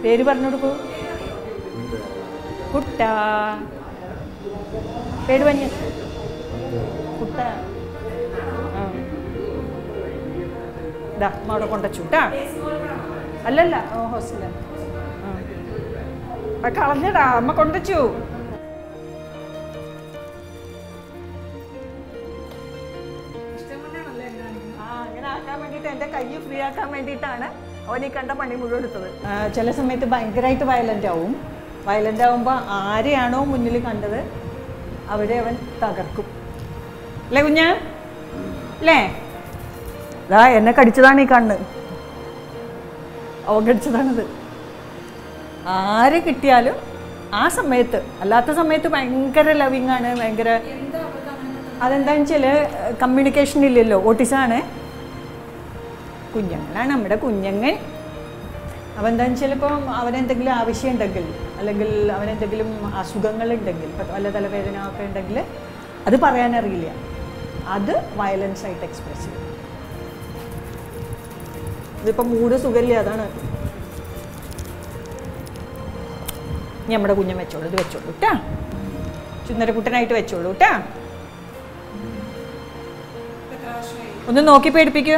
പേര് പറഞ്ഞു കൊടുക്കൂ കുട്ട പേര് പറഞ്ഞു കുട്ട ആ. ദാ അമ്മ അവിടെ കൊണ്ടുവച്ചു കേട്ടാ അല്ലല്ല ഓ ഹോസ്റ്റല ആ കളഞ്ഞടാ അമ്മ കൊണ്ടുവച്ചു ആ അങ്ങനെ ആക്കാൻ വേണ്ടിയിട്ട് എൻ്റെ കൈ ഫ്രീ ആക്കാൻ വേണ്ടിയിട്ടാണ് അവൻ ഈ കണ്ട പണി മുഴുവൻ എടുത്തത് ചില സമയത്ത് ഭയങ്കരമായിട്ട് വയലൻ്റ് ആവും വയലൻ്റ് ആവുമ്പോൾ ആരെയാണോ മുന്നിൽ കണ്ടത് അവിടെ അവൻ തകർക്കും അല്ലേ കുഞ്ഞാ അല്ലേ ദാ എന്നെ കടിച്ചതാണ് ഈ കണ്ണ് അവൻ കടിച്ചതാണിത് ആരെ കിട്ടിയാലും ആ സമയത്ത് അല്ലാത്ത സമയത്ത് ഭയങ്കര ലവിങ് ആണ് ഭയങ്കര അതെന്താണെന്ന് വെച്ചാൽ കമ്മ്യൂണിക്കേഷൻ ഇല്ലല്ലോ ഓട്ടിസാണ് കുഞ്ഞങ്ങനാണ് നമ്മുടെ കുഞ്ഞങ്ങൻ അവൻ എന്താണെന്ന് വെച്ചാൽ ഇപ്പം അവനെന്തെങ്കിലും ആവശ്യം ഉണ്ടെങ്കിൽ അല്ലെങ്കിൽ അവനെന്തെങ്കിലും അസുഖങ്ങളുണ്ടെങ്കിൽ ഇപ്പം വല്ല തലവേദന ഒക്കെ ഉണ്ടെങ്കിൽ അത് പറയാനറിയില്ല അത് വയലൻസ് ആയിട്ട് എക്സ്പ്രസ് ചെയ്യും ഇതിപ്പം മൂഡ് സുഖമില്ല അതാണ് ഇനി നമ്മുടെ കുഞ്ഞൻ വെച്ചോളൂ ഇത് വെച്ചോളൂ കേട്ടാ ചുന്നരക്കുട്ടനായിട്ട് വെച്ചോളൂ കേട്ടാ ഒന്ന് നോക്കി പേടിപ്പിക്കുക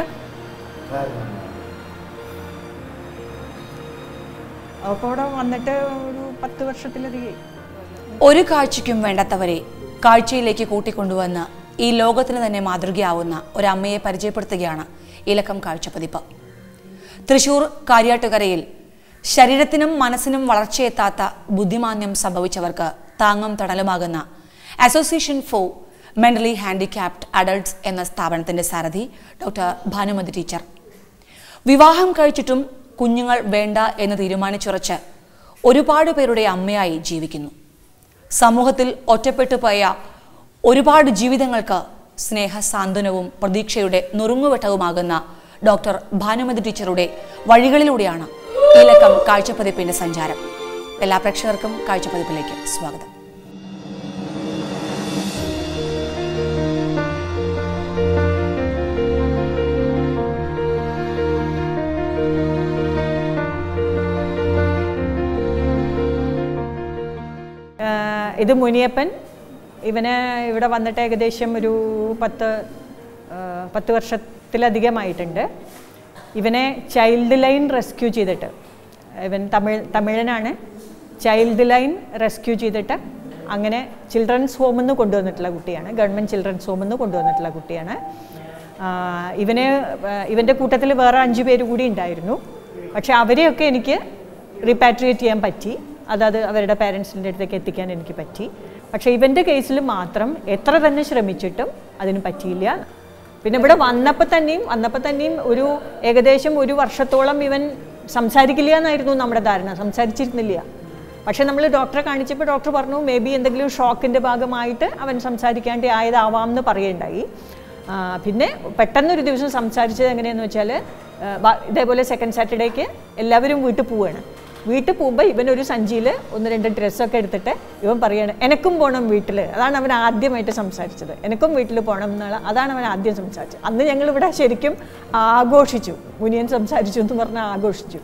അപ്പോൾ അവിടെ വന്നിട്ട് ഒരു പത്ത് വർഷത്തിലധികം ഒരു കാഴ്ചയ്ക്കും വേണ്ടാത്തവരെ കാഴ്ചയിലേക്ക് കൂട്ടിക്കൊണ്ടുവന്ന് ഈ ലോകത്തിന് തന്നെ മാതൃകയാവുന്ന ഒരമ്മയെ പരിചയപ്പെടുത്തുകയാണ് ഇലക്കം കാഴ്ചപ്പതിപ്പ് തൃശൂർ കാര്യാട്ടുകരയിൽ ശരീരത്തിനും മനസ്സിനും വളർച്ചയെത്താത്ത ബുദ്ധിമാന്യം സംഭവിച്ചവർക്ക് താങ്ങും തണലുമാകുന്ന association for mentally handicapped adults എന്ന സ്ഥാപനത്തിന്റെ സാരഥി ഡോക്ടർ ഭാനുമതി ടീച്ചർ വിവാഹം കഴിച്ചിട്ടും കുഞ്ഞുങ്ങൾ വേണ്ട എന്ന് തീരുമാനിച്ചുറച്ച് ഒരുപാട് പേരുടെ അമ്മയായി ജീവിക്കുന്നു സമൂഹത്തിൽ ഒറ്റപ്പെട്ടു പോയ ഒരുപാട് ജീവിതങ്ങൾക്ക് സ്നേഹ സാന്ത്വനവും പ്രതീക്ഷയുടെ നുറുങ്ങുവെട്ടവുമാകുന്ന ഡോക്ടർ ഭാനുമതി ടീച്ചറുടെ വഴികളിലൂടെയാണ് ഈ ലക്കം കാഴ്ചപ്പതിപ്പിന്റെ സഞ്ചാരം എല്ലാ പ്രേക്ഷകർക്കും കാഴ്ചപ്പതിപ്പിലേക്ക് സ്വാഗതം ആഹ് ഇത് മുനിയപ്പൻ ഇവന് ഇവിടെ വന്നിട്ട് ഏകദേശം ഒരു പത്ത് ആഹ് പത്ത് വർഷത്തിലധികമായിട്ടുണ്ട് ഇവനെ ചൈൽഡ് ലൈൻ റെസ്ക്യൂ ചെയ്തിട്ട് ഇവൻ തമിഴ് തമിഴനാണ് ചൈൽഡ് ലൈൻ റെസ്ക്യൂ ചെയ്തിട്ട് അങ്ങനെ ചിൽഡ്രൻസ് ഹോമിൽ നിന്ന് കൊണ്ടുവന്നിട്ടുള്ള കുട്ടിയാണ് ഗവൺമെൻറ് ചിൽഡ്രൻസ് ഹോമിൽ നിന്ന് കൊണ്ടുവന്നിട്ടുള്ള കുട്ടിയാണ് ആഹ് ഇവന് ആഹ് ഇവൻ്റെ കൂട്ടത്തിൽ വേറെ അഞ്ച് പേര് കൂടി ഉണ്ടായിരുന്നു പക്ഷെ അവരെയൊക്കെ എനിക്ക് റിപ്പാട്രിയേറ്റ് ചെയ്യാൻ പറ്റി അതത് അവരുടെ പാരൻസിൻ്റെ അടുത്തേക്ക് എത്തിക്കാൻ എനിക്ക് പറ്റി പക്ഷേ ഇവൻ്റെ കേസിൽ മാത്രം എത്ര തന്നെ ശ്രമിച്ചിട്ടും അതിന് പറ്റിയില്ല പിന്നെ ഇവിടെ വന്നപ്പോൾ തന്നെയും വന്നപ്പോൾ തന്നെയും ഒരു ഏകദേശം ഒരു വർഷത്തോളം ഇവൻ സംസാരിക്കില്ല എന്നായിരുന്നു നമ്മുടെ ധാരണ സംസാരിച്ചിരുന്നില്ല പക്ഷെ നമ്മൾ ഡോക്ടറെ കാണിച്ചപ്പോൾ ഡോക്ടർ പറഞ്ഞു മേ ബി എന്തെങ്കിലും ഷോക്കിൻ്റെ ഭാഗമായിട്ട് അവൻ സംസാരിക്കാണ്ട് ആയതാവാം എന്ന് പറയുണ്ടായി ആ, പിന്നെ പെട്ടെന്നൊരു ദിവസം സംസാരിച്ചത് എങ്ങനെയാന്ന് വെച്ചാൽ ഇതേപോലെ സെക്കൻഡ് സാറ്റർഡേക്ക് എല്ലാവരും വീട്ടിൽ പോവുകയാണ് വീട്ടിൽ പോകുമ്പോൾ ഇവൻ ഒരു സഞ്ചിയിൽ ഒന്ന് രണ്ട് ഡ്രസ്സൊക്കെ എടുത്തിട്ട് ഇവൻ പറയാണ് എനക്കും പോകണം വീട്ടിൽ അതാണ് അവൻ ആദ്യമായിട്ട് സംസാരിച്ചത് എനക്കും വീട്ടിൽ പോകണം എന്നുള്ള അതാണ് അവൻ ആദ്യം സംസാരിച്ചത് അന്ന് ഞങ്ങളിവിടെ ശരിക്കും ആഘോഷിച്ചു മുനിയൻ സംസാരിച്ചു എന്ന് പറഞ്ഞാൽ ആഘോഷിച്ചു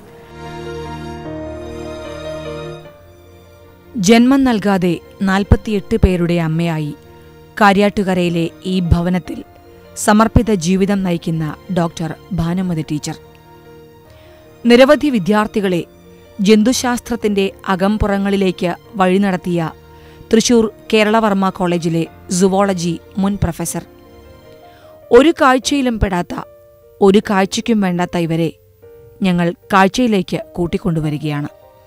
ജന്മം നൽകാതെ നാൽപ്പത്തിയെട്ട് പേരുടെ അമ്മയായി കാര്യാട്ടുകരയിലെ ഈ ഭവനത്തിൽ സമർപ്പിത ജീവിതം നയിക്കുന്ന ഡോക്ടർ ഭാനുമതി ടീച്ചർ നിരവധി വിദ്യാർത്ഥികളെ ജന്തുശാസ്ത്രത്തിന്റെ അകംപുറങ്ങളിലേക്ക് വഴി നടത്തിയ തൃശൂർ കേരളവർമ്മ കോളേജിലെ സുവോളജി മുൻ പ്രൊഫസർ ഒരു കാഴ്ചയിലും പെടാത്ത ഒരു കാഴ്ചയ്ക്കും വേണ്ടാത്ത ഇവരെ ഞങ്ങൾ കാഴ്ചയിലേക്ക് കൂട്ടിക്കൊണ്ടുവരികയാണ്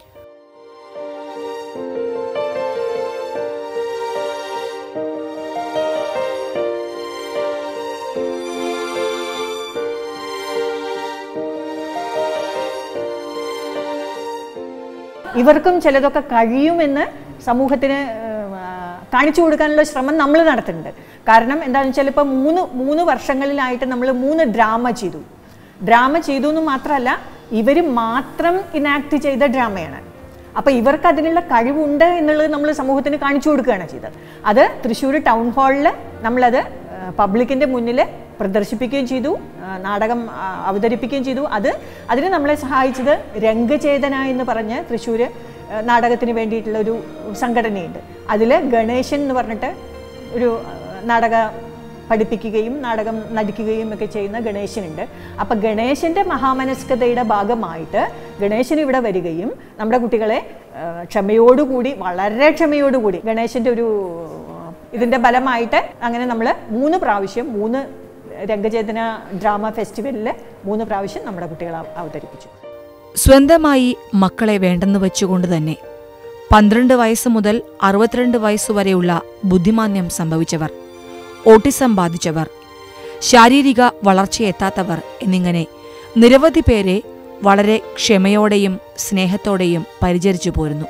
ഇവർക്കും ചിലതൊക്കെ കഴിയുമെന്ന് സമൂഹത്തിന് ഏഹ്, ആ, കാണിച്ചു കൊടുക്കാനുള്ള ശ്രമം നമ്മൾ നടത്തുന്നുണ്ട് കാരണം എന്താണെന്ന് വെച്ചാൽ ഇപ്പോൾ മൂന്ന് മൂന്ന് വർഷങ്ങളിലായിട്ട് നമ്മൾ മൂന്ന് ഡ്രാമ ചെയ്തു ഡ്രാമ ചെയ്തു എന്ന് മാത്രമല്ല ഇവർ മാത്രം ഇനാക്ട് ചെയ്ത ഡ്രാമയാണ് അപ്പോൾ ഇവർക്ക് അതിനുള്ള കഴിവുണ്ട് എന്നുള്ളത് നമ്മൾ സമൂഹത്തിന് കാണിച്ചു കൊടുക്കുകയാണ് ചെയ്തത് അത് തൃശ്ശൂർ ടൗൺ ഹാളിൽ നമ്മളത് പബ്ലിക്കിൻ്റെ മുന്നിൽ പ്രദർശിപ്പിക്കുകയും ചെയ്തു ആ, നാടകം ആ, അവതരിപ്പിക്കുകയും ചെയ്തു അത് അതിന് നമ്മളെ സഹായിച്ചത് രംഗചേതന എന്ന് പറഞ്ഞ് തൃശ്ശൂർ നാടകത്തിന് വേണ്ടിയിട്ടുള്ള ഒരു സംഘടനയുണ്ട് അതിൽ ഗണേശൻ എന്ന് പറഞ്ഞിട്ട് ഒരു ആ, നാടക പഠിപ്പിക്കുകയും നാടകം നടിക്കുകയും ഒക്കെ ചെയ്യുന്ന ഗണേശനുണ്ട് അപ്പം ഗണേശൻ്റെ മഹാമനസ്കതയുടെ ഭാഗമായിട്ട് ഗണേശൻ ഇവിടെ വരികയും നമ്മുടെ കുട്ടികളെ ആ, ക്ഷമയോടുകൂടി വളരെ ക്ഷമയോടുകൂടി ഗണേശൻ്റെ ഒരു ഇതിൻ്റെ ഫലമായിട്ട് അങ്ങനെ നമ്മൾ മൂന്ന് പ്രാവശ്യം മൂന്ന് രംഗചേതന ഡ്രാമ ഫെസ്റ്റിവലിൽ മൂന്ന് പ്രാവശ്യം നമ്മുടെ കുട്ടികളെ അവതരിപ്പിച്ചു സ്വന്തമായി മക്കളെ വേണ്ടെന്ന് വെച്ചുകൊണ്ട് തന്നെ പന്ത്രണ്ട് വയസ്സ് മുതൽ അറുപത്തിരണ്ട് വയസ്സുവരെയുള്ള ബുദ്ധിമാന്യം സംഭവിച്ചവർ ഓട്ടിസം ബാധിച്ചവർ ശാരീരിക വളർച്ചയെത്താത്തവർ എന്നിങ്ങനെ നിരവധി പേരെ വളരെ ക്ഷമയോടെയും സ്നേഹത്തോടെയും പരിചരിച്ചു പോരുന്നു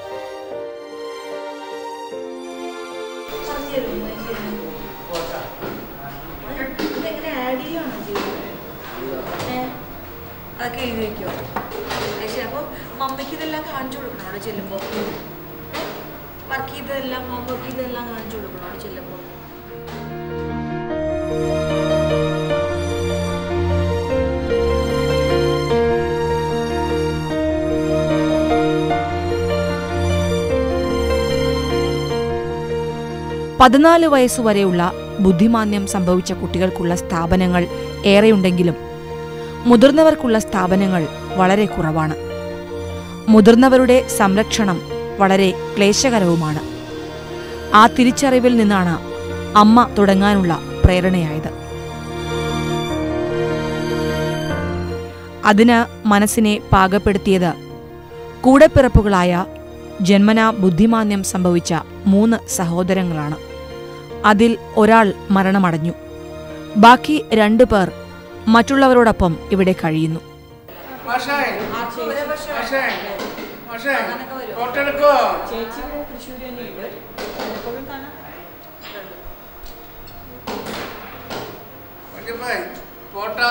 ഇതെങ്ങനെ ആഡ് ചെയ്യുകയാണോ ചെയ്യുന്നത് ഏ? അതൊക്കെ എഴുതി വെക്കോ പക്ഷേ അപ്പോൾ മമ്മിക്ക് ഇതെല്ലാം കാണിച്ചു കൊടുക്കണം അവിടെ ചെല്ലുമ്പോൾ വർക്ക് ചെയ്തതെല്ലാം ഹോംവർക്ക് ചെയ്തതെല്ലാം കാണിച്ചു കൊടുക്കണം അവിടെ ചെല്ലുമ്പോൾ പതിനാല് വയസ്സുവരെയുള്ള ബുദ്ധിമാന്യം സംഭവിച്ച കുട്ടികൾക്കുള്ള സ്ഥാപനങ്ങൾ ഏറെയുണ്ടെങ്കിലും മുതിർന്നവർക്കുള്ള സ്ഥാപനങ്ങൾ വളരെ കുറവാണ് മുതിർന്നവരുടെ സംരക്ഷണം വളരെ ക്ലേശകരവുമാണ് ആ തിരിച്ചറിവിൽ നിന്നാണ് അമ്മ തുടങ്ങാനുള്ള പ്രേരണയായത് അതിന് മനസ്സിനെ പാകപ്പെടുത്തിയത് കൂടെപ്പിറപ്പുകളായ ജന്മനാ ബുദ്ധിമാന്യം സംഭവിച്ച മൂന്ന് സഹോദരങ്ങളാണ് അതിൽ ഒരാൾ മരണമടഞ്ഞു ബാക്കി രണ്ടു പേർ മറ്റുള്ളവരോടൊപ്പം ഇവിടെ കഴിയുന്നു മാഷേ മാഷേ മാഷേ ഫോട്ടോ എടുക്കോ ചേച്ചി തൃശ്ശൂർ തന്നെയുണ്ട് എപ്പോഴും കാണാം വല്യപ്പായി ഫോട്ടോ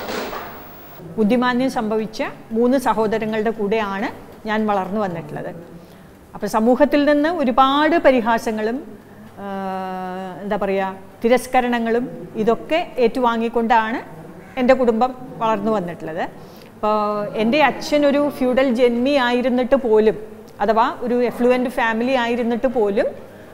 ബുദ്ധിമാന്യം സംഭവിച്ച മൂന്ന് സഹോദരങ്ങളുടെ കൂടെയാണ് ഞാൻ വളർന്നു വന്നിട്ടുള്ളത് അപ്പോൾ സമൂഹത്തിൽ നിന്ന് ഒരുപാട് പരിഹാസങ്ങളും ആ, എന്താ പറയുക തിരസ്കരണങ്ങളും ഇതൊക്കെ ഏറ്റുവാങ്ങിക്കൊണ്ടാണ് എൻ്റെ കുടുംബം വളർന്നു വന്നിട്ടുള്ളത് അപ്പോൾ എൻ്റെ അച്ഛൻ ഒരു ഫ്യൂഡൽ ജന്മി ആയിരുന്നിട്ട് പോലും അഥവാ ഒരു എഫ്ലുവൻ്റ് ഫാമിലി ആയിരുന്നിട്ട് പോലും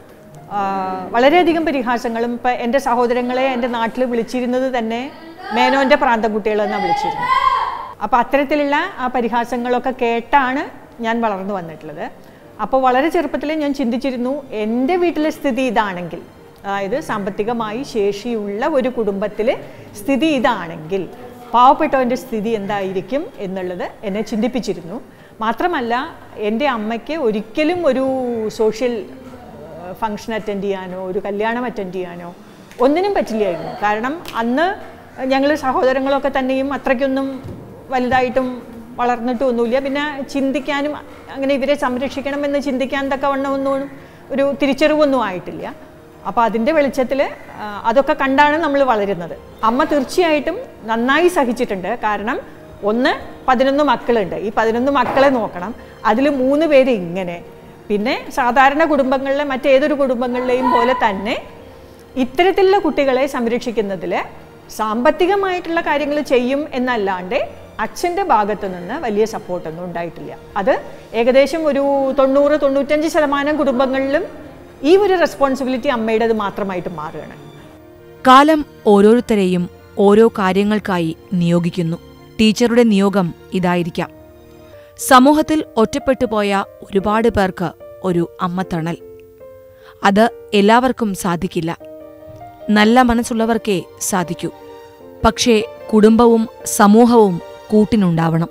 ആ, വളരെയധികം പരിഹാസങ്ങളും ഇപ്പം എൻ്റെ സഹോദരങ്ങളെ എൻ്റെ നാട്ടിൽ വിളിച്ചിരുന്നത് തന്നെ മേനോൻ്റെ പ്രാന്തക്കുട്ടികൾ എന്നാണ് വിളിച്ചിരുന്നത് അപ്പോൾ അത്തരത്തിലുള്ള ആ പരിഹാസങ്ങളൊക്കെ കേട്ടാണ് ഞാൻ വളർന്നു വന്നിട്ടുള്ളത് അപ്പോൾ വളരെ ചെറുപ്പത്തിൽ ഞാൻ ചിന്തിച്ചിരുന്നു എൻ്റെ വീട്ടിലെ സ്ഥിതി ഇതാണെങ്കിൽ അതായത് സാമ്പത്തികമായി ശേഷിയുള്ള ഒരു കുടുംബത്തിൽ സ്ഥിതി ഇതാണെങ്കിൽ പാവപ്പെട്ടവൻ്റെ സ്ഥിതി എന്തായിരിക്കും എന്നുള്ളത് എന്നെ ചിന്തിപ്പിച്ചിരുന്നു മാത്രമല്ല എൻ്റെ അമ്മയ്ക്ക് ഒരിക്കലും ഒരു സോഷ്യൽ ഫങ്ഷൻ അറ്റൻഡ് ചെയ്യാനോ ഒരു കല്യാണം അറ്റൻഡ് ചെയ്യാനോ ഒന്നിനും പറ്റില്ലായിരുന്നു കാരണം അന്ന് ഞങ്ങൾ സഹോദരങ്ങളൊക്കെ തന്നെയും അത്രയ്ക്കൊന്നും വലുതായിട്ടും വളർന്നിട്ടും ഒന്നുമില്ല പിന്നെ ചിന്തിക്കാനും അങ്ങനെ ഇവരെ സംരക്ഷിക്കണമെന്ന് ചിന്തിക്കാൻ തക്കവണ്ണമൊന്നും ഒരു തിരിച്ചറിവൊന്നും ആയിട്ടില്ല അപ്പോൾ അതിൻ്റെ വെളിച്ചത്തിൽ അതൊക്കെ കണ്ടാണ് നമ്മൾ വളരുന്നത് അമ്മ തീർച്ചയായിട്ടും നന്നായി സഹിച്ചിട്ടുണ്ട് കാരണം ഒന്ന് പതിനൊന്ന് മക്കളുണ്ട് ഈ പതിനൊന്ന് മക്കളെ നോക്കണം അതിൽ മൂന്ന് പേര് ഇങ്ങനെ പിന്നെ സാധാരണ കുടുംബങ്ങളിലെ മറ്റേതൊരു കുടുംബങ്ങളിലെയും പോലെ തന്നെ ഇത്തരത്തിലുള്ള കുട്ടികളെ സംരക്ഷിക്കുന്നതിൽ സാമ്പത്തികമായിട്ടുള്ള കാര്യങ്ങൾ ചെയ്യും എന്നല്ലാണ്ട് അച്ഛൻ്റെ ഭാഗത്ത് നിന്ന് വലിയ സപ്പോർട്ടൊന്നും ഉണ്ടായിട്ടില്ല അത് ഏകദേശം ഒരു തൊണ്ണൂറ് തൊണ്ണൂറ്റഞ്ച് ശതമാനം കുടുംബങ്ങളിലും ഈ ഒരു റെസ്പോൺസിബിലിറ്റി അമ്മയുടേത് മാത്രമായിട്ട് മാറുകയാണ് കാലം ഓരോരുത്തരെയും ഓരോ കാര്യങ്ങൾക്കായി നിയോഗിക്കുന്നു ടീച്ചറുടെ നിയോഗം ഇതായിരിക്കാം സമൂഹത്തിൽ ഒറ്റപ്പെട്ടുപോയ ഒരുപാട് പേർക്ക് ഒരു അമ്മത്തണൽ അത് എല്ലാവർക്കും സാധിക്കില്ല നല്ല മനസ്സുള്ളവർക്കേ സാധിക്കൂ പക്ഷേ കുടുംബവും സമൂഹവും കൂട്ടിനുണ്ടാവണം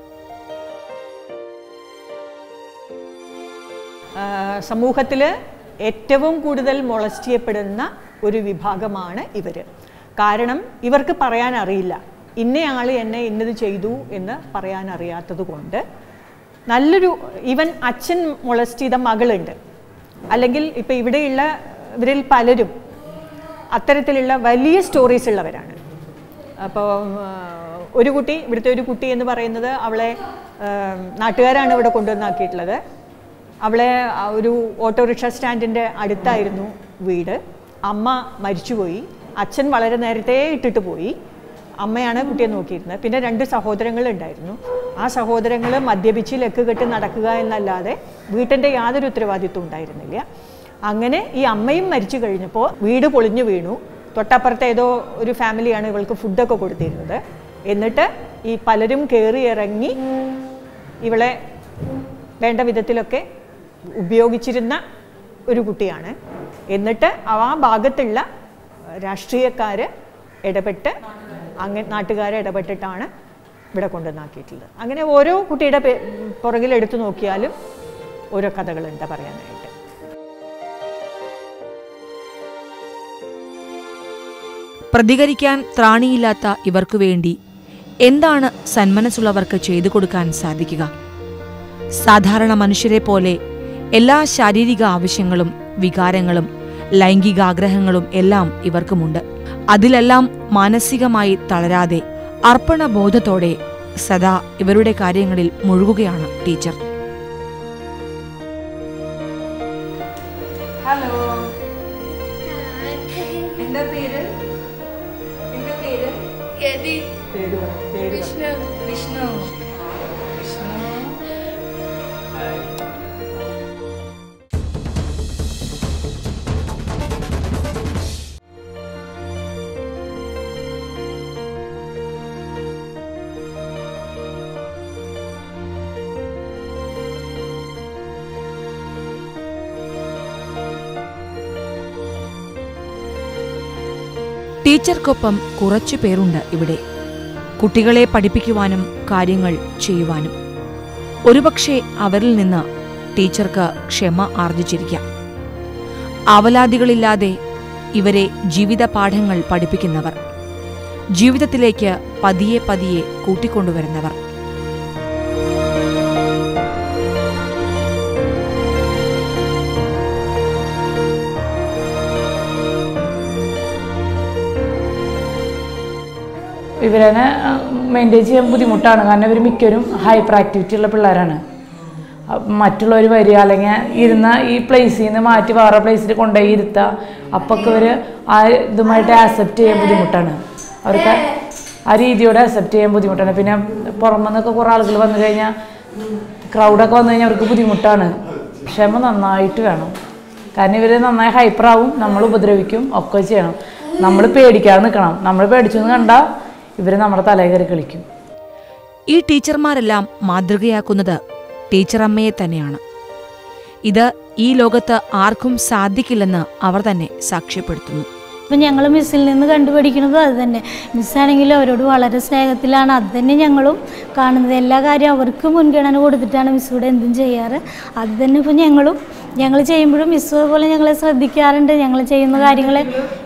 സമൂഹത്തിൽ ഏറ്റവും കൂടുതൽ മൊളസ്റ്റ് ചെയ്യപ്പെടുന്ന ഒരു വിഭാഗമാണ് ഇവർ കാരണം ഇവർക്ക് പറയാൻ അറിയില്ല ഇന്നയാൾ എന്നെ ഇന്നത് ചെയ്തു എന്ന് പറയാൻ അറിയാത്തത് കൊണ്ട് നല്ലൊരു ഈവൻ അച്ഛൻ മൊളസ്റ്റ് ചെയ്ത മകളുണ്ട് അല്ലെങ്കിൽ ഇപ്പം ഇവിടെയുള്ള ഇവരിൽ പലരും അത്തരത്തിലുള്ള വലിയ സ്റ്റോറീസ് ഉള്ളവരാണ് അപ്പോൾ ഒരു കുട്ടി ഇവിടുത്തെ ഒരു കുട്ടി എന്ന് പറയുന്നത് അവളെ ആ, നാട്ടുകാരാണ് ഇവിടെ കൊണ്ടുവന്നാക്കിയിട്ടുള്ളത് അവളെ ആ ഒരു ഓട്ടോറിക്ഷ സ്റ്റാൻഡിൻ്റെ അടുത്തായിരുന്നു വീട് അമ്മ മരിച്ചുപോയി അച്ഛൻ വളരെ നേരത്തെ ഇട്ടിട്ട് പോയി അമ്മയാണ് കുട്ടിയെ നോക്കിയിരുന്നത് പിന്നെ രണ്ട് സഹോദരങ്ങൾ ഉണ്ടായിരുന്നു ആ സഹോദരങ്ങൾ മദ്യപിച്ച് ലക്ക് കെട്ടി നടക്കുക എന്നല്ലാതെ വീട്ടിൻ്റെ യാതൊരു ഉത്തരവാദിത്വം ഉണ്ടായിരുന്നില്ല അങ്ങനെ ഈ അമ്മയും മരിച്ചു കഴിഞ്ഞപ്പോൾ വീട് പൊളിഞ്ഞു വീണു തൊട്ടപ്പുറത്തെ ഏതോ ഒരു ഫാമിലിയാണ് ഇവൾക്ക് ഫുഡൊക്കെ കൊടുത്തിരുന്നത് എന്നിട്ട് ഈ പലരും കയറി ഇറങ്ങി ഇവളെ വേണ്ട വിധത്തിലൊക്കെ ഉപയോഗിച്ചിരുന്ന ഒരു കുട്ടിയാണ് എന്നിട്ട് ആ ഭാഗത്തുള്ള രാഷ്ട്രീയക്കാർ ഇടപെട്ട് അങ്ങനെ നാട്ടുകാരെ ഇടപെട്ടിട്ടാണ് ഇവിടെ കൊണ്ടുവന്നാക്കിയിട്ടുള്ളത് അങ്ങനെ ഓരോ കുട്ടിയുടെ പേ- പുറകിൽ എടുത്തു നോക്കിയാലും ഓരോ കഥകളുണ്ട് പറയാനായിട്ട് പ്രതികരിക്കാൻ ത്രാണിയില്ലാത്ത ഇവർക്കു വേണ്ടി എന്താണ് സന്മനസ്സുള്ളവർക്ക് ചെയ്തു കൊടുക്കാൻ സാധിക്കുക സാധാരണ മനുഷ്യരെ പോലെ എല്ലാ ശാരീരിക ആവശ്യങ്ങളും വികാരങ്ങളും ലൈംഗികാഗ്രഹങ്ങളും എല്ലാം ഇവർക്കുമുണ്ട് അതിലെല്ലാം മാനസികമായി തളരാതെ അർപ്പണബോധത്തോടെ സദാ ഇവരുടെ കാര്യങ്ങളിൽ മുഴുകുകയാണ് ടീച്ചർ ഹലോ എന്താ പേര് എന്താ പേര് വിഷ്ണു വിഷ്ണു വിഷ്ണു ടീച്ചർക്കൊപ്പം കുറച്ചു പേരുണ്ട് ഇവിടെ കുട്ടികളെ പഠിപ്പിക്കുവാനും കാര്യങ്ങൾ ചെയ്യുവാനും ഒരുപക്ഷെ അവരിൽ നിന്ന് ടീച്ചർക്ക് ക്ഷമ ആർജിച്ചിരിക്കാം അവലാദികളില്ലാതെ ഇവരെ ജീവിത പാഠങ്ങൾ പഠിപ്പിക്കുന്നവർ ജീവിതത്തിലേക്ക് പതിയെ പതിയെ കൂട്ടിക്കൊണ്ടുവരുന്നവർ ഇവരെ മെയിൻറ്റെയിൻ ചെയ്യാൻ ബുദ്ധിമുട്ടാണ് കാരണം ഇവർ മിക്കവരും ഹൈപ്പർ ആക്ടിവിറ്റി ഉള്ള പിള്ളേരാണ് മറ്റുള്ളവർ വരിക അല്ലെങ്കിൽ ഇരുന്ന ഈ പ്ലേസിൽ നിന്ന് മാറ്റി വേറെ പ്ലേസിൽ കൊണ്ടുപോയി ഇരുത്തുക അപ്പൊക്കെ ഇവർ ആ ഇതുമായിട്ട് ആക്സെപ്റ്റ് ചെയ്യാൻ ബുദ്ധിമുട്ടാണ് അവർക്ക് ആ രീതിയോടെ അക്സെപ്റ്റ് ചെയ്യാൻ ബുദ്ധിമുട്ടാണ് പിന്നെ പുറമെ നിന്നൊക്കെ കുറേ ആളുകൾ വന്നു കഴിഞ്ഞാൽ ക്രൗഡൊക്കെ വന്നു കഴിഞ്ഞാൽ അവർക്ക് ബുദ്ധിമുട്ടാണ് ക്ഷമ നന്നായിട്ട് വേണം കാരണം ഇവർ നന്നായി ഹൈപ്പറാവും നമ്മൾ ഉപദ്രവിക്കും ഒക്കെ ചെയ്യണം നമ്മൾ പേടിക്കാതെ നിൽക്കണം നമ്മൾ പേടിച്ചു എന്ന് കണ്ടാൽ ഇവർ നമ്മുടെ തലയിൽ കയറി കളിക്കും ഈ ടീച്ചർമാരെല്ലാം മാതൃകയാക്കുന്നത് ടീച്ചറമ്മയെ തന്നെയാണ് ഇത് ഈ ലോകത്ത് ആർക്കും സാധിക്കില്ലെന്ന് അവർ തന്നെ സാക്ഷ്യപ്പെടുത്തുന്നു അപ്പം ഞങ്ങൾ മിസ്സിൽ നിന്ന് കണ്ടുപിടിക്കുന്നതും അത് തന്നെ മിസ്സാണെങ്കിലും അവരോട് വളരെ സ്നേഹത്തിലാണ് അത് തന്നെ ഞങ്ങളും കാണുന്നത് എല്ലാ കാര്യവും അവർക്ക് മുൻഗണന കൊടുത്തിട്ടാണ് മിസ് ഇവിടെ എന്തും ചെയ്യാറ് അത് തന്നെ ഇപ്പോൾ ഞങ്ങളും ഞങ്ങൾ ചെയ്യുമ്പോഴും മിസ് പോലെ ഞങ്ങളെ ശ്രദ്ധിക്കാറുണ്ട് ഞങ്ങൾ ചെയ്യുന്ന കാര്യങ്ങൾ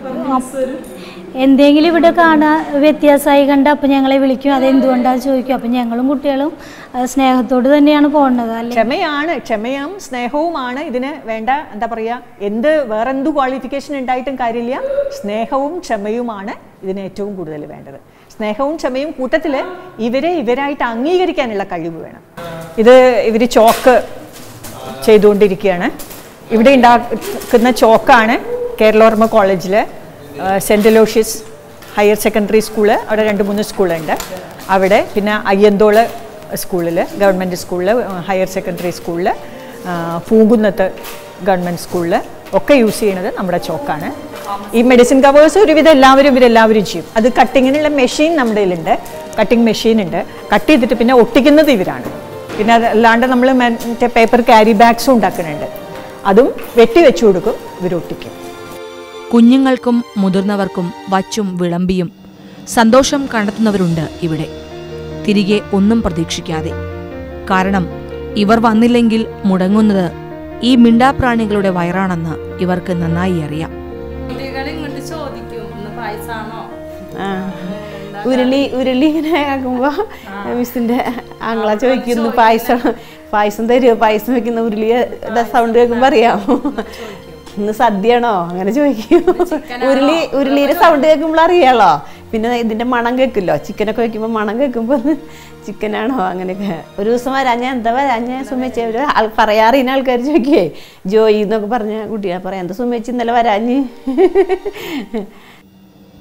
എന്തെങ്കിലും ഇവിടെ കാണാൻ വ്യത്യാസമായി കണ്ട അപ്പം ഞങ്ങളെ വിളിക്കും അതെന്തുകൊണ്ടാണെന്ന് ചോദിക്കും അപ്പം ഞങ്ങളും കുട്ടികളും ആ, സ്നേഹത്തോട് തന്നെയാണ് പോകുന്നത് അല്ലെ ക്ഷമയാണ് ക്ഷമയും സ്നേഹവുമാണ് ഇതിന് വേണ്ട എന്താ പറയുക എന്ത് വേറെന്ത് ക്വാളിഫിക്കേഷൻ ഉണ്ടായിട്ടും കാര്യമില്ല സ്നേഹവും ക്ഷമയുമാണ് ഇതിന് ഏറ്റവും കൂടുതൽ വേണ്ടത് സ്നേഹവും ക്ഷമയും കൂട്ടത്തിൽ ഇവരെ ഇവരായിട്ട് അംഗീകരിക്കാനുള്ള കഴിവ് വേണം ഇത് ഇവർ ചോക്ക് ചെയ്തുകൊണ്ടിരിക്കുകയാണ് ഇവിടെ ഉണ്ടാക്കുന്ന ചോക്കാണ് കേരളോർമ്മ കോളേജിൽ saint Aloysius higher secondary school അവിടെ രണ്ട് മൂന്ന് സ്കൂളുണ്ട് അവിടെ പിന്നെ അയ്യന്തോള് സ്കൂളിൽ ഗവൺമെൻറ് സ്കൂളിൽ ഹയർ സെക്കൻഡറി സ്കൂളിൽ പൂങ്കുന്നത്ത് ഗവൺമെൻറ് സ്കൂളിൽ ഒക്കെ യൂസ് ചെയ്യുന്നത് നമ്മുടെ ചോക്കാണ് ഈ മെഡിസിൻ കവേഴ്സ് ഒരുവിധം എല്ലാവരും ഇവരെല്ലാവരും ചെയ്യും അത് കട്ടിങ്ങിനുള്ള മെഷീൻ നമ്മുടെ കയ്യിലുണ്ട് കട്ടിങ് മെഷീൻ ഉണ്ട് കട്ട് ചെയ്തിട്ട് പിന്നെ ഒട്ടിക്കുന്നത് ഇവരാണ് പിന്നെ അത് അല്ലാണ്ട് നമ്മൾ മറ്റേ പേപ്പർ ക്യാരി ബാഗ്സും ഉണ്ടാക്കുന്നുണ്ട് അതും വെട്ടി വെച്ചു കൊടുക്കും ഇവർ ഒട്ടിക്കും കുഞ്ഞുങ്ങൾക്കും മുതിർന്നവർക്കും വച്ചും വിളമ്പിയും സന്തോഷം കണ്ടെത്തുന്നവരുണ്ട് ഇവിടെ തിരികെ ഒന്നും പ്രതീക്ഷിക്കാതെ കാരണം ഇവർ വന്നില്ലെങ്കിൽ മുടങ്ങുന്നത് ഈ മിണ്ടാപ്രാണികളുടെ വയറാണെന്ന് ഇവർക്ക് നന്നായി അറിയാം കുട്ടികൾ ഇങ്ങോട്ട് ചോദിക്കും ഇന്ന് പായസാണോ ആ. ഉരുളി ഉരുളി ഇങ്ങനെ ആക്കുമ്പോ മിസ്സിന്റെ ആങ്ങള ചോദിക്കുന്നു പായസം പായസം തരുമോ പായസം വെക്കുന്ന ഉരുളി സൗണ്ട് കേൾക്കുമ്പോ അറിയാം ഇന്ന് സദ്യയാണോ അങ്ങനെ ചോദിക്കും ഉരുളി ഉരുളിയുടെ സൗണ്ട് കേൾക്കുമ്പോൾ അറിയാലോ പിന്നെ ഇതിന്റെ മണം കേൾക്കില്ലോ ചിക്കനൊക്കെ വെക്കുമ്പോൾ മണം കേൾക്കുമ്പോൾ ചിക്കനാണോ അങ്ങനെയൊക്കെ ഒരു ദിവസം വരാഞ്ഞ എന്താ വരാഞ്ഞ സുമേച്ച ഒരു ആൾ പറയാറിയുന്ന ആൾക്കാർ ചോദിക്കേ ജോയി എന്നൊക്കെ പറഞ്ഞ കുട്ടിയാ പറയാം എന്താ സുമേച്ച് ഇന്നലെ വരാഞ്ഞ്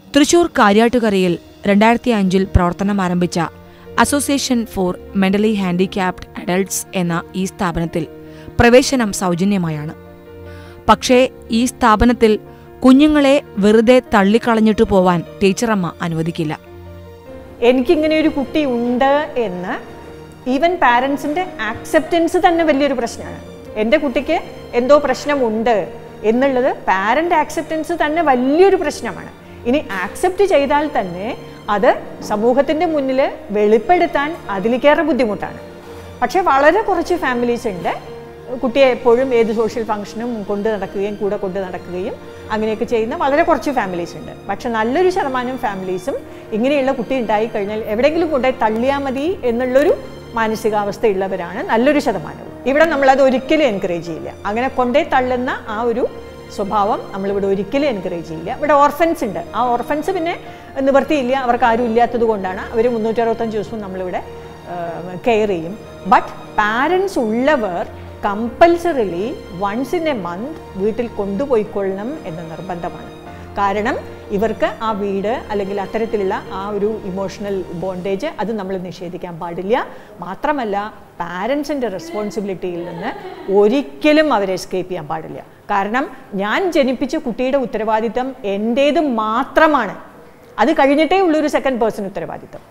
തൃശൂർ കാര്യാട്ടുകരയിൽ രണ്ടായിരത്തി അഞ്ചിൽ പ്രവർത്തനം ആരംഭിച്ച association for mentally handicapped adults എന്ന ഈ സ്ഥാപനത്തിൽ പ്രവേശനം സൗജന്യമായാണ് പക്ഷേ ഈ സ്ഥാപനത്തിൽ കുഞ്ഞുങ്ങളെ വെറുതെ തള്ളിക്കളഞ്ഞിട്ടു പോവാൻ ടീച്ചറമ്മ അനുവദിക്കില്ല എനിക്കിങ്ങനെ ഒരു കുട്ടി ഉണ്ട് എന്ന് ഈവൻ പാരൻസിൻ്റെ ആക്സെപ്റ്റൻസ് തന്നെ വലിയൊരു പ്രശ്നമാണ് എൻ്റെ കുട്ടിക്ക് എന്തോ പ്രശ്നമുണ്ട് എന്നുള്ളത് പാരൻ്റ് ആക്സെപ്റ്റൻസ് തന്നെ വലിയൊരു പ്രശ്നമാണ് ഇനി ആക്സെപ്റ്റ് ചെയ്താൽ തന്നെ അത് സമൂഹത്തിൻ്റെ മുന്നിൽ വെളിപ്പെടുത്താൻ അതിലേക്കേറെ ബുദ്ധിമുട്ടാണ് പക്ഷേ വളരെ കുറച്ച് ഫാമിലീസ് ഉണ്ട് കുട്ടിയെ എപ്പോഴും ഏത് സോഷ്യൽ ഫംഗ്ഷനും കൊണ്ട് നടക്കുകയും കൂടെ കൊണ്ട് നടക്കുകയും അങ്ങനെയൊക്കെ ചെയ്യുന്ന വളരെ കുറച്ച് ഫാമിലീസ് ഉണ്ട് പക്ഷെ നല്ലൊരു ശതമാനം ഫാമിലീസും ഇങ്ങനെയുള്ള കുട്ടി ഉണ്ടായി കഴിഞ്ഞാൽ എവിടെയെങ്കിലും കൊണ്ടുപോയി തള്ളിയാൽ മതി എന്നുള്ളൊരു മാനസികാവസ്ഥയുള്ളവരാണ് നല്ലൊരു ശതമാനവും ഇവിടെ നമ്മളത് ഒരിക്കലും എൻകറേജ് ചെയ്യില്ല അങ്ങനെ കൊണ്ടേ തള്ളുന്ന ആ ഒരു സ്വഭാവം നമ്മളിവിടെ ഒരിക്കലും എൻകറേജ് ചെയ്യില്ല ഇവിടെ ഓർഫൻസ് ഉണ്ട് ആ ഓർഫൻസ് പിന്നെ നിവർത്തിയില്ല അവർക്ക് ആരും ഇല്ലാത്തത് കൊണ്ടാണ് അവർ മുന്നൂറ്ററുപത്തഞ്ച് ദിവസവും നമ്മളിവിടെ കെയർ ചെയ്യും ബട്ട് പാരൻസ് ഉള്ളവർ compulsorily once in a month വീട്ടിൽ കൊണ്ടുപോയിക്കൊള്ളണം എന്ന നിർബന്ധമാണ് കാരണം ഇവർക്ക് ആ വീട് അല്ലെങ്കിൽ അത്തരത്തിലുള്ള ആ ഒരു ഇമോഷണൽ ബോണ്ടേജ് അത് നമ്മൾ നിഷേധിക്കാൻ പാടില്ല മാത്രമല്ല പാരൻസിൻ്റെ റെസ്പോൺസിബിലിറ്റിയിൽ നിന്ന് ഒരിക്കലും അവരെ എസ്കേപ്പ് ചെയ്യാൻ പാടില്ല കാരണം ഞാൻ ജനിപ്പിച്ച കുട്ടിയുടെ ഉത്തരവാദിത്തം എൻ്റേത് മാത്രമാണ് അത് കഴിഞ്ഞിട്ടേ ഉള്ളൊരു സെക്കൻഡ് പേഴ്സൺ ഉത്തരവാദിത്തം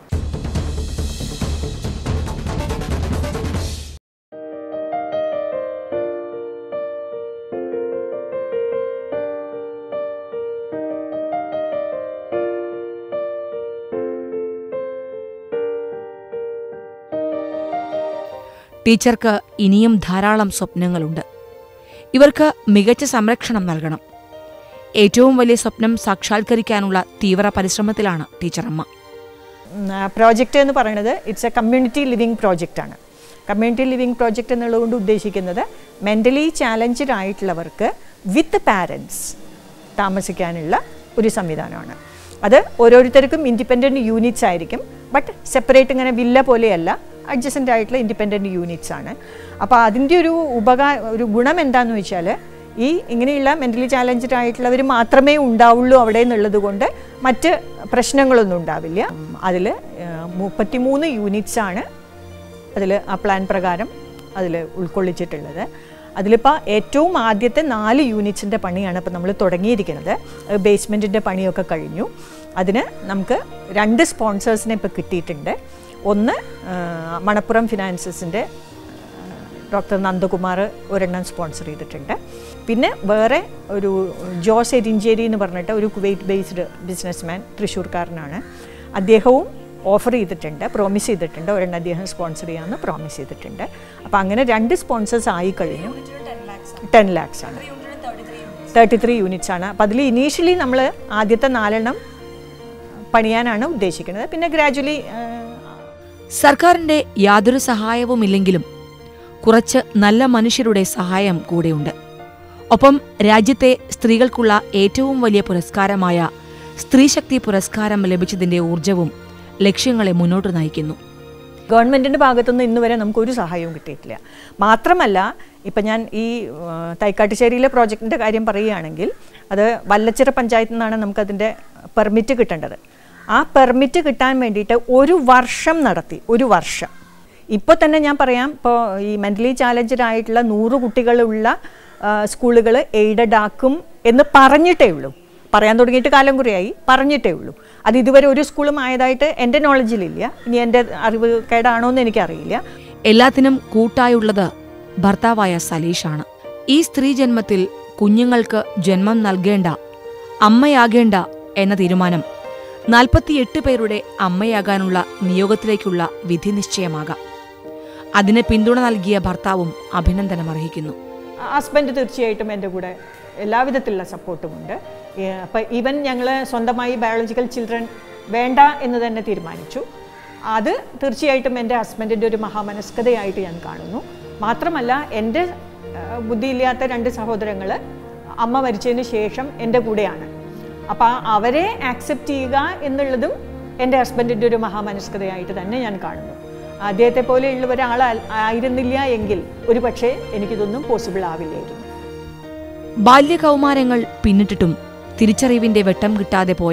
ടീച്ചർക്ക് ഇനിയും ധാരാളം സ്വപ്നങ്ങളുണ്ട് ഇവർക്ക് മികച്ച സംരക്ഷണം നൽകണം ഏറ്റവും വലിയ സ്വപ്നം സാക്ഷാത്കരിക്കാനുള്ള തീവ്ര പരിശ്രമത്തിലാണ് ടീച്ചറമ്മ പ്രോജക്റ്റ് എന്ന് പറയുന്നത് ഇറ്റ്സ് എ കമ്മ്യൂണിറ്റി ലിവിങ് പ്രോജക്റ്റാണ് കമ്മ്യൂണിറ്റി ലിവിങ് പ്രോജക്റ്റ് എന്നുള്ളതുകൊണ്ട് ഉദ്ദേശിക്കുന്നത് മെൻ്റലി ചാലഞ്ചഡ് ആയിട്ടുള്ളവർക്ക് വിത്ത് പാരൻസ് താമസിക്കാനുള്ള ഒരു സംവിധാനമാണ് അത് ഓരോരുത്തർക്കും ഇൻഡിപെൻഡൻറ്റ് യൂണിറ്റ്സ് ആയിരിക്കും ബട്ട് സെപ്പറേറ്റ് ഇങ്ങനെ വില്ല പോലെയല്ല അഡ്ജസ്റ്റൻ്റ് ആയിട്ടുള്ള ഇൻഡിപെൻഡൻറ്റ് യൂണിറ്റ്സ് ആണ് അപ്പോൾ അതിൻ്റെ ഒരു ഉപകാ ഒരു ഗുണം എന്താണെന്ന് വെച്ചാൽ ഈ ഇങ്ങനെയുള്ള മെൻ്റലി ചാലഞ്ചഡ് ആയിട്ടുള്ളവർ മാത്രമേ ഉണ്ടാവുള്ളൂ അവിടെ എന്നുള്ളത് കൊണ്ട് മറ്റ് പ്രശ്നങ്ങളൊന്നും ഉണ്ടാവില്ല അതിൽ മുപ്പത്തിമൂന്ന് യൂണിറ്റ്സ് ആണ് അതിൽ ആ പ്ലാൻ പ്രകാരം അതിൽ ഉൾക്കൊള്ളിച്ചിട്ടുള്ളത് അതിലിപ്പോൾ ഏറ്റവും ആദ്യത്തെ നാല് യൂണിറ്റ്സിൻ്റെ പണിയാണ് ഇപ്പോൾ നമ്മൾ തുടങ്ങിയിരിക്കുന്നത് ബേസ്മെൻറ്റിൻ്റെ പണിയൊക്കെ കഴിഞ്ഞു അതിന് നമുക്ക് രണ്ട് സ്പോൺസേഴ്സിനെ ഇപ്പോൾ കിട്ടിയിട്ടുണ്ട് ഒന്ന് ആ, മണപ്പുറം ഫിനാൻസസിൻ്റെ ഡോക്ടർ നന്ദകുമാർ ഒരെണ്ണം സ്പോൺസർ ചെയ്തിട്ടുണ്ട് പിന്നെ വേറെ ഒരു ജോസ് എരിഞ്ചേരി എന്ന് പറഞ്ഞിട്ട് ഒരു കുവൈറ്റ് ബേസ്ഡ് ബിസിനസ്മാൻ തൃശ്ശൂർക്കാരനാണ് അദ്ദേഹവും ഓഫർ ചെയ്തിട്ടുണ്ട് പ്രോമിസ് ചെയ്തിട്ടുണ്ട് ഒരെണ്ണം അദ്ദേഹം സ്പോൺസർ ചെയ്യാമെന്ന് പ്രോമിസ് ചെയ്തിട്ടുണ്ട് അപ്പോൾ അങ്ങനെ രണ്ട് സ്പോൺസേഴ്സ് ആയി കഴിഞ്ഞു ടെൻ ലാക്സ് ആണ് തേർട്ടി ത്രീ യൂണിറ്റ്സ് ആണ് അപ്പോൾ അതിൽ ഇനീഷ്യലി നമ്മൾ ആദ്യത്തെ നാലെണ്ണം പണിയാനാണ് ഉദ്ദേശിക്കുന്നത് പിന്നെ ഗ്രാജുവലി സർക്കാരിന്റെ യാതൊരു സഹായവുമില്ലെങ്കിലും കുറച്ച് നല്ല മനുഷ്യരുടെ സഹായം കൂടെയുണ്ട് ഒപ്പം രാജ്യത്തെ സ്ത്രീകൾക്കുള്ള ഏറ്റവും വലിയ പുരസ്കാരമായ സ്ത്രീശക്തി പുരസ്കാരം ലഭിച്ചതിന്റെ ഊർജവും ലക്ഷ്യങ്ങളെ മുന്നോട്ട് നയിക്കുന്നു ഗവൺമെൻറ്റിൻ്റെ ഭാഗത്തുനിന്ന് ഇന്ന് വരെ നമുക്കൊരു സഹായവും കിട്ടിയിട്ടില്ല മാത്രമല്ല ഇപ്പം ഞാൻ ഈ ആ, തൈക്കാട്ടുശ്ശേരിയിലെ പ്രോജക്റ്റിൻ്റെ കാര്യം പറയുകയാണെങ്കിൽ അത് വല്ലച്ചിറ പഞ്ചായത്തിൽ നിന്നാണ് നമുക്കതിൻ്റെ പെർമിറ്റ് കിട്ടേണ്ടത് ആ പെർമിറ്റ് കിട്ടാൻ വേണ്ടിയിട്ട് ഒരു വർഷം നടത്തി ഒരു വർഷം ഇപ്പോൾ തന്നെ ഞാൻ പറയാം ഇപ്പോൾ ഈ മെൻ്റലി ചാലഞ്ചഡ് ആയിട്ടുള്ള നൂറ് കുട്ടികളുള്ള സ്കൂളുകൾ എയ്ഡഡ് ആക്കും എന്ന് പറഞ്ഞിട്ടേ ഉള്ളൂ പറയാൻ തുടങ്ങിയിട്ട് കാലം കുറയായി പറഞ്ഞിട്ടേ ഉള്ളൂ അത് ഇതുവരെ ഒരു സ്കൂളും ആയതായിട്ട് എൻ്റെ നോളജിലില്ല ഇനി എൻ്റെ അറിവ് കേടാണോ എന്ന് എനിക്കറിയില്ല എല്ലാത്തിനും കൂട്ടായുള്ളത് ഭർത്താവായ സലീഷാണ് ഈ സ്ത്രീ ജന്മത്തിൽ കുഞ്ഞുങ്ങൾക്ക് ജന്മം നൽകേണ്ട അമ്മയാകേണ്ട എന്ന തീരുമാനം നാൽപ്പത്തിയെട്ട് പേരുടെ അമ്മയാകാനുള്ള നിയോഗത്തിലേക്കുള്ള വിധി നിശ്ചയമാകാം അതിന് പിന്തുണ നൽകിയ ഭർത്താവും അഭിനന്ദനം അർഹിക്കുന്നു ഹസ്ബൻഡ് തീർച്ചയായിട്ടും എൻ്റെ കൂടെ എല്ലാവിധത്തിലുള്ള സപ്പോർട്ടുമുണ്ട് അപ്പം ഈവൻ ഞങ്ങൾ സ്വന്തമായി ബയോളജിക്കൽ ചിൽഡ്രൻ വേണ്ട എന്ന് തന്നെ തീരുമാനിച്ചു അത് തീർച്ചയായിട്ടും എൻ്റെ ഹസ്ബൻഡിൻ്റെ ഒരു മഹാമനസ്കതയായിട്ട് ഞാൻ കാണുന്നു മാത്രമല്ല എൻ്റെ ആ, ബുദ്ധിയില്ലാത്ത രണ്ട് സഹോദരങ്ങൾ അമ്മ മരിച്ചതിന് ശേഷം എൻ്റെ കൂടെയാണ് അപ്പോൾ അവരെ ആക്സെപ്റ്റ് ചെയ്യുക എന്നുള്ളതും എൻ്റെ ഹസ്ബൻഡിൻ്റെ ഒരു മഹാമനസ്കതയായിട്ട് തന്നെ ഞാൻ കാണുന്നു അദ്ദേഹത്തെ പോലെയുള്ള ഒരാൾ ആയിരുന്നില്ല എങ്കിൽ ഒരു പക്ഷേ എനിക്കിതൊന്നും പോസിബിൾ ആവില്ലായിരുന്നു ബാല്യകൗമാരങ്ങൾ പിന്നിട്ടിട്ടും തിരിച്ചറിവിന്റെ വെട്ടം കിട്ടാതെ പോയ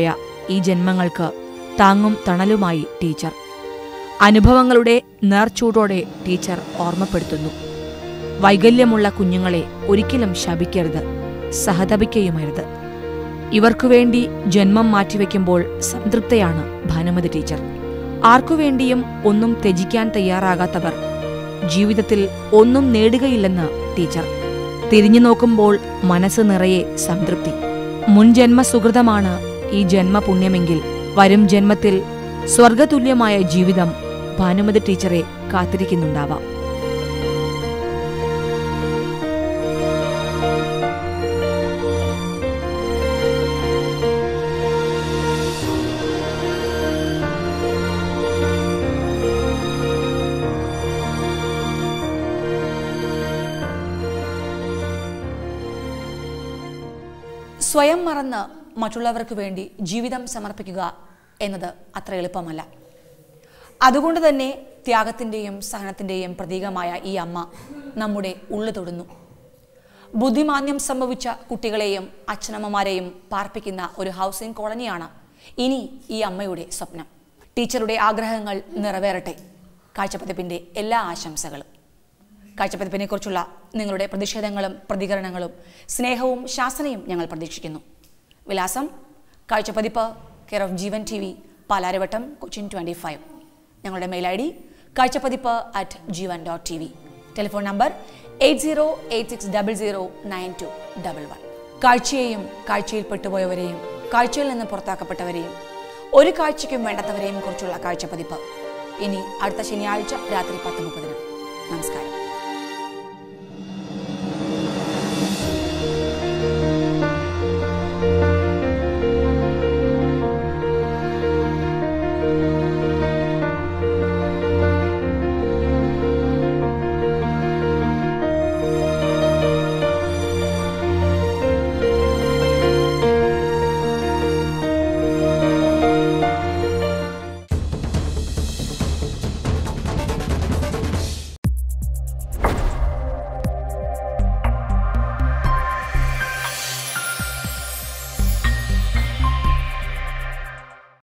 ഈ ജന്മങ്ങൾക്ക് താങ്ങും തണലുമായി ടീച്ചർ അനുഭവങ്ങളുടെ നേർച്ചൂടോടെ ടീച്ചർ ഓർമ്മപ്പെടുത്തുന്നു വൈകല്യമുള്ള കുഞ്ഞുങ്ങളെ ഒരിക്കലും ശപിക്കരുത് സഹതപിക്കുകയുമരുത് ഇവർക്കുവേണ്ടി ജന്മം മാറ്റിവെക്കുമ്പോൾ സംതൃപ്തയാണ് ഭാനുമതി ടീച്ചർ ആർക്കുവേണ്ടിയും ഒന്നും ത്യജിക്കാൻ തയ്യാറാകാത്തവർ ജീവിതത്തിൽ ഒന്നും നേടുകയില്ലെന്ന് ടീച്ചർ തിരിഞ്ഞു നോക്കുമ്പോൾ മനസ്സ് നിറയെ സംതൃപ്തി മുൻജന്മ സുഹൃതമാണ് ഈ ജന്മപുണ്യമെങ്കിൽ വരും ജന്മത്തിൽ സ്വർഗതുല്യമായ ജീവിതം ഭാനുമതി ടീച്ചറെ കാത്തിരിക്കുന്നുണ്ടാവാം സ്വയം മറന്ന് മറ്റുള്ളവർക്ക് വേണ്ടി ജീവിതം സമർപ്പിക്കുക എന്നത് അത്ര എളുപ്പമല്ല അതുകൊണ്ട് തന്നെ ത്യാഗത്തിൻ്റെയും സഹനത്തിൻ്റെയും പ്രതീകമായ ഈ അമ്മ നമ്മുടെ ഉള്ളു തൊടുന്നു ബുദ്ധിമാന്യം സംഭവിച്ച കുട്ടികളെയും അച്ഛനമ്മമാരെയും പാർപ്പിക്കുന്ന ഒരു ഹൗസിംഗ് കോളനിയാണ് ഇനി ഈ അമ്മയുടെ സ്വപ്നം ടീച്ചറുടെ ആഗ്രഹങ്ങൾ നിറവേറട്ടെ കാഴ്ചപ്പതിപ്പിൻ്റെ എല്ലാ ആശംസകളും കാഴ്ചപ്പതിപ്പിനെക്കുറിച്ചുള്ള നിങ്ങളുടെ പ്രതിഷേധങ്ങളും പ്രതികരണങ്ങളും സ്നേഹവും ശാസനയും ഞങ്ങൾ പ്രതീക്ഷിക്കുന്നു വിലാസം Kazhchappathippu care of Jeevan T V Palarivattom Cochin twenty five ഞങ്ങളുടെ mail I D Kazhchappathippu at Jeevan dot T V telephone number eight zero eight six double zero nine two double one കാഴ്ചയെയും കാഴ്ചയിൽ പെട്ടുപോയവരെയും കാഴ്ചയിൽ നിന്ന് പുറത്താക്കപ്പെട്ടവരെയും ഒരു കാഴ്ചയ്ക്കും വേണ്ടാത്തവരെയും കുറിച്ചുള്ള കാഴ്ചപ്പതിപ്പ് ഇനി അടുത്ത ശനിയാഴ്ച രാത്രി പത്ത് മുപ്പത്